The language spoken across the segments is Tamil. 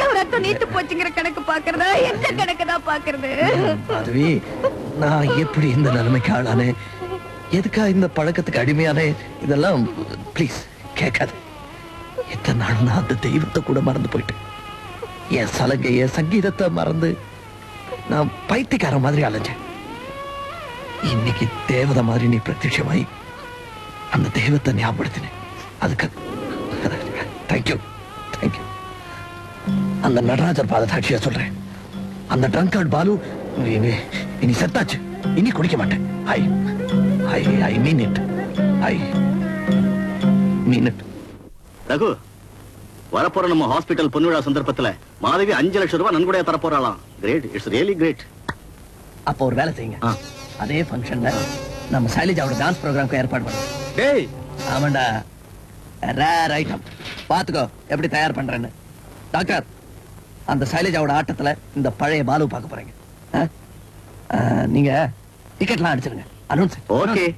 எவ்வளவு ரத்தம் நீத்து போச்சுங்கிற கணக்கு பாக்குறதா எந்த கணக்கு தான் பாக்குறது மாதவி நான் எப்படி இந்த நிலைமைக்கு ஆளானே எதுக்கா இந்த பழக்கத்துக்கு அடிமையானே இதெல்லாம் ப்ளீஸ் கேட்காது எத்தனை நாள் நான் அந்த தெய்வத்தை கூட மறந்து போயிட்டேன் என் சலங்கைய சங்கீதத்தை மறந்து நான் பைத்தியக்கார மாதிரி அலைஞ்சேன் இன்னைக்கு தேவதை மாதிரி நீ பிரத்யட்சமாயி அந்த தெய்வத்தை ஞாபகப்படுத்தினேன் அதுக்கு தேங்க்யூ தேங்க்யூ அந்த நடராஜர் பாத சாட்சியா சொல்றேன் அந்த ட்ரங்கார்ட் பாலு இனி இனி செத்தாச்சு இனி குடிக்க மாட்டேன் I I I mean it I mean it Raghu வரப்போற நம்ம ஹாஸ்பிட்டல் பொன்விழா சந்தர்ப்பத்துல மாதவி அஞ்சு லட்சம் ரூபாய் நன்கொடையா தரப்போறாளாம் கிரேட் இட்ஸ் ரியலி கிரேட் அப்போ ஒரு வேலை செய்யுங்க ஆ. அதே ஃபங்க்ஷன்ல நம்ம சைலஜாவோட டான்ஸ் ப்ரோக்ராம்க்கு ஏற்பாடு பண்ணுவோம் டேய் ஆமாண்டா ரேர் ஐட்டம் பாத்துக்கோ எப்படி தயார் பண்றேன்னு டாக்டர் அந்த சைலஜாவோட ஆட்டத்துல இந்த பழைய பாலு பார்க்க போறீங்க ஆ? ஆ, நீங்க டிக்கெட்லாம் அடிச்சிருங்க announce Okay.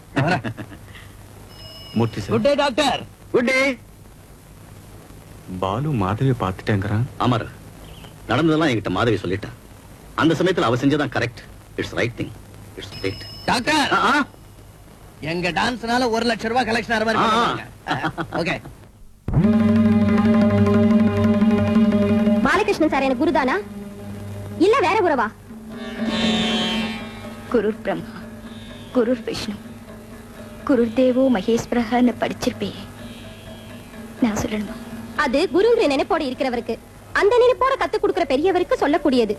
Murthy sir good day doctor good day Balu Madhavi பார்த்துட்டேங்கிறான் அமர் நடந்ததெல்லாம் என்கிட்ட மாதவி சொல்லிட்டா அந்த சமயத்துல அவ செஞ்சதான் correct it's right think it's great doctor எங்க டான்ஸ்னால ஒரு லட்சம் ரூபாய் கலெக்ஷன் ஆற மாதிரி ஆ, ஆ. ஓகே பாலகிருஷ்ணன் சார் எனக்கு குருதானா இல்ல வேற குருவா குருர் பிரம்மா குருர் விஷ்ணு குருர் தேவோ மகேஸ்வரஹன்னு படிச்சிருப்பே நான் சொல்லணுமா அது குருங்கிற நினைப்போட இருக்கிறவருக்கு அந்த நினைப்போட கத்து கொடுக்கிற பெரியவருக்கு சொல்லக்கூடியது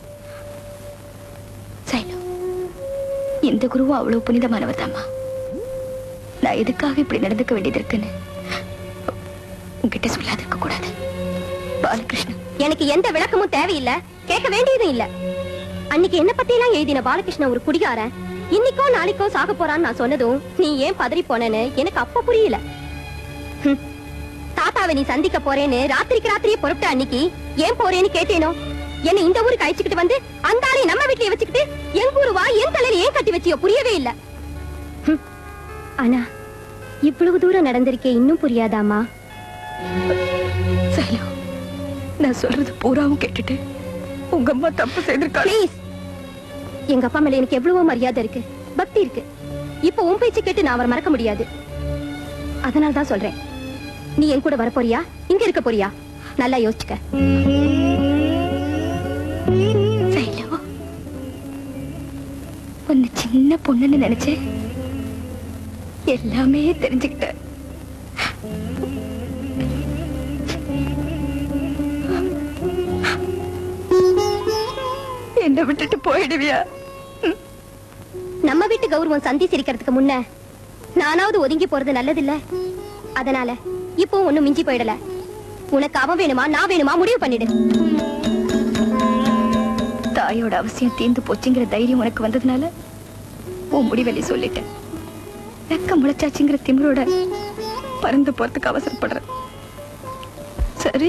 சைலு இந்த குருவும் அவ்வளவு புனிதமானவர் தாம்மா நான் எதுக்காக இப்படி நடந்துக்க வேண்டியது இருக்குன்னு உங்ககிட்ட சொல்லாதிருக்க கூடாது பாலகிருஷ்ணன் எனக்கு எந்த விளக்கமும் தேவையில்லை கேட்க வேண்டியதும் இல்ல அன்னைக்கு என்ன பத்தி எல்லாம் எழுதின பாலகிருஷ்ணன் ஒரு குடிகாரன் இன்னைக்கோ நாளைக்கோ சாக போறான்னு நான் சொன்னதும் நீ ஏன் பதறி போனேன்னு எனக்கு அப்ப புரியல ஹம். தாத்தாவை நீ சந்திக்க போறேன்னு ராத்திரிக்கு ராத்திரியே புறப்பட்ட அன்னைக்கு ஏன் போறேன்னு கேட்டேனோ என்ன இந்த ஊருக்கு அழைச்சுக்கிட்டு வந்து அந்த ஆளை நம்ம வீட்லயே வச்சுக்கிட்டு என் ஊருவா என் தலையில ஏன் கட்டி வச்சியோ புரியவே இல்ல ஹம். ஆனா இவ்வளவு தூரம் நடந்திருக்கே இன்னும் புரியாதாமா சைலு நான் சொல்றது பூராவும் கேட்டுட்டு உங்க அம்மா தப்பு செய்திருக்காளே ப்ளீஸ் எங்க அப்பா மேல எனக்கு எவ்வளவோ மரியாதை இருக்கு பக்தி இருக்கு இப்ப உன் பேச்சு கேட்டு நான் அவரை மறக்க முடியாது அதனால தான் சொல்றேன் நீ என் கூட வர போறியா இங்க இருக்க போறியா நல்லா யோசிச்சுக்க சைலு உன்னை சின்ன பொண்ணுன்னு நினைச்சேன் எல்லாமே தெரிஞ்சுக்கிட்டேன் என்ன விட்டுட்டு போயிடுவியா நம்ம வீட்டு கௌரவம் சந்தி சிரிக்கிறதுக்கு முன்ன நானாவது ஒதுங்கி போறது நல்லதில்ல அதனால இப்போ ஒண்ணும் மிஞ்சி போயிடல உனக்கு அவன் வேணுமா நான் வேணுமா முடிவு பண்ணிடு தாயோட அவசியம் தீர்ந்து போச்சுங்கிற தைரியம் உனக்கு வந்ததுனால உன் முடிவெளி சொல்லிட்டேன் ரெக்க முளைச்சாச்சுங்கிற திமிரோட பறந்து போறதுக்கு அவசரப்படுற சரி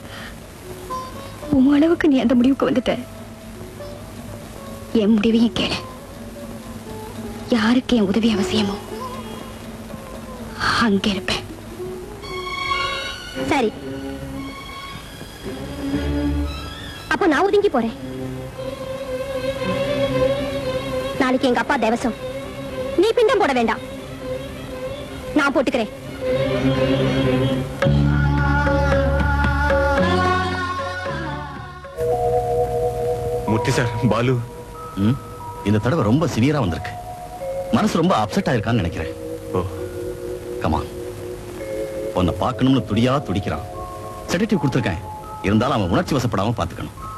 உன் அளவுக்கு நீ அந்த முடிவுக்கு வந்துட்ட என் முடிவையும் கேளு யாருக்கு என் உதவி அவசியமோ அங்க இருப்பேன் சரி அப்போ நான் ஒதுங்கி போறேன் நாளைக்கு எங்க அப்பா தேவசம் நீ பிண்டம் போட வேண்டாம் நான் போட்டுக்கிறேன் மூர்த்தி சார் பாலு ம்? இந்த தடவை ரொம்ப சிவியரா வந்திருக்கு மனசு ரொம்ப அப்செட் ஆயிருக்கான்னு நினைக்கிறேன் ஓ கமான் உன்னை பார்க்கணும்னு துடியா துடிக்கிறான் செடேட்டிவ் கொடுத்துருக்கேன் இருந்தாலும் அவன் உணர்ச்சி வசப்படாம பார்த்துக்கணும்